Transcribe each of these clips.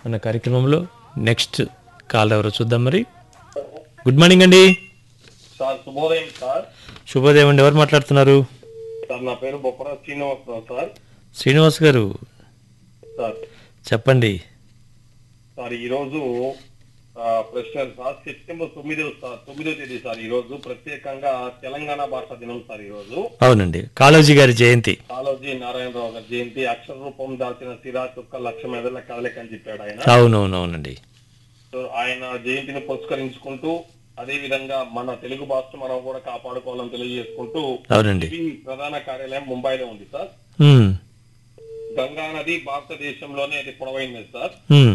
మన కార్యక్రమంలో next call ఎవరో చూద్దాం మరి గుడ్ మార్నింగ్ అండి సార్ శుభోదయం సార్ శుభోదయం అండి ఎవరు మాట్లాడుతున్నారు సార్ నా పేరు బొప్పరా శ్రీనివాసరావు సార్ శ్రీనివాస్ గారు సార్ చెప్పండి సార్ ఈరోజు ఆ, ప్రశ్న సార్ సెప్టెంబర్ తొమ్మిదవ సార్ తొమ్మిదవ తేదీ సార్ ఈ రోజు ప్రత్యేకంగా తెలంగాణ భాషా దినం సార్ ఈ రోజు అవునండి కాళోజీ గారి జయంతి కాళోజీ నారాయణరావు గారి జయంతి అక్షర రూపం దాల్చిన సిరా చుక్క లక్ష మెదళ్ళ కదలిక అని చెప్పాడు ఆయన అవునవునవునండి సో ఆయన జయంతిని పురస్కరించుకుంటూ అదే విధంగా మన తెలుగు భాష మనం కూడా కాపాడుకోవాలని తెలియజేసుకుంటూ అవునండి ఇది ప్రధాన కార్యాలయం ముంబైలో ఉంది సార్ ఉమ్, గంగా నది భారతదేశంలోనే అది పొడవైంది సార్ ఉమ్,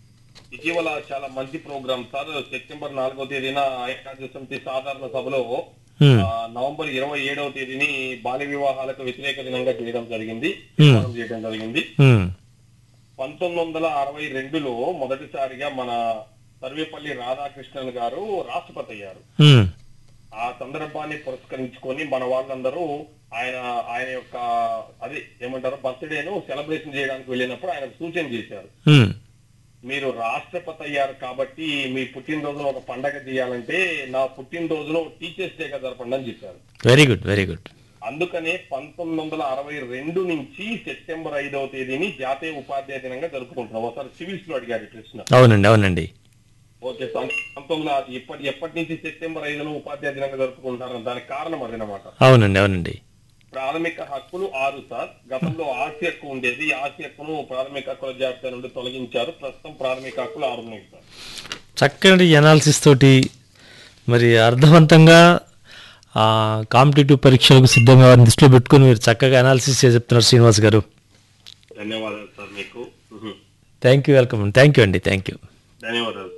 ఇటీవల చాలా మంచి ప్రోగ్రామ్ సార్ సెప్టెంబర్ నాలుగో తేదీన ఐక్యరాజ్య సమితి సాధారణ సభలో ఉమ్, ఆ, నవంబర్ ఇరవై ఏడవ తేదీని బాల్య వివాహాలకు వ్యతిరేక దినంగా చేయడం జరిగింది తీర్మానం చేయడం జరిగింది ఉమ్, పంతొమ్మిది వందల అరవై రెండులో మొదటిసారిగా మన సర్వేపల్లి రాధాకృష్ణన్ గారు రాష్ట్రపతి అయ్యారు ఉమ్, ఆ సందర్భాన్ని పురస్కరించుకొని మన వాళ్ళందరూ ఆయన ఆయన యొక్క అదే ఏమంటారు బర్త్డేను సెలబ్రేషన్ చేయడానికి వెళ్ళినప్పుడు ఆయన సూచన చేశారు ఉమ్, మీరు రాష్ట్రపతి అయ్యారు కాబట్టి మీ పుట్టినరోజున ఒక పండగ చేయాలంటే నా పుట్టినరోజును టీచర్స్ డేగా జరపండి అని చెప్పారు వెరీ గుడ్ వెరీ గుడ్ అందుకనే పంతొమ్మిది వందల అరవై రెండు నుంచి సెప్టెంబర్ ఐదవ తేదీని జాతీయ ఉపాధ్యాయ దినంగా జరుపుకుంటున్నాం ఒకసారి సివిల్స్ లో అడిగారు ఈ ప్రశ్న అవునండి అవునండి ఓకే సార్ పంతొమ్మిది వందల ఇప్పటి ఎప్పటి నుంచి సెప్టెంబర్ ఐదును ఉపాధ్యాయ దినంగా జరుపుకుంటారు దానికి కారణం అదనమాట అవునండి అవునండి ప్రాథమిక హక్కులు ఆరు సార్ గతంలో ఆస్తి హక్కు ఉండేది ఈ ఆస్తి హక్కును ప్రాథమిక హక్కుల జాబితా నుండి తొలగించారు ప్రస్తుతం ప్రాథమిక హక్కులు ఆరు ఉన్నాయి సార్ చక్కటి ఎనాలిసిస్ తోటి మరి అర్థవంతంగా ఆ, కాంపిటేటివ్ పరీక్షలకు సిద్ధంగా వారిని దృష్టిలో పెట్టుకొని మీరు చక్కగా అనాలిసిస్ చేసి చెప్తున్నారు శ్రీనివాస్ గారు ధన్యవాదాలు సార్ మీకు thank you welcome thank you అండి థ్యాంక్ యూ ధన్యవాదాలు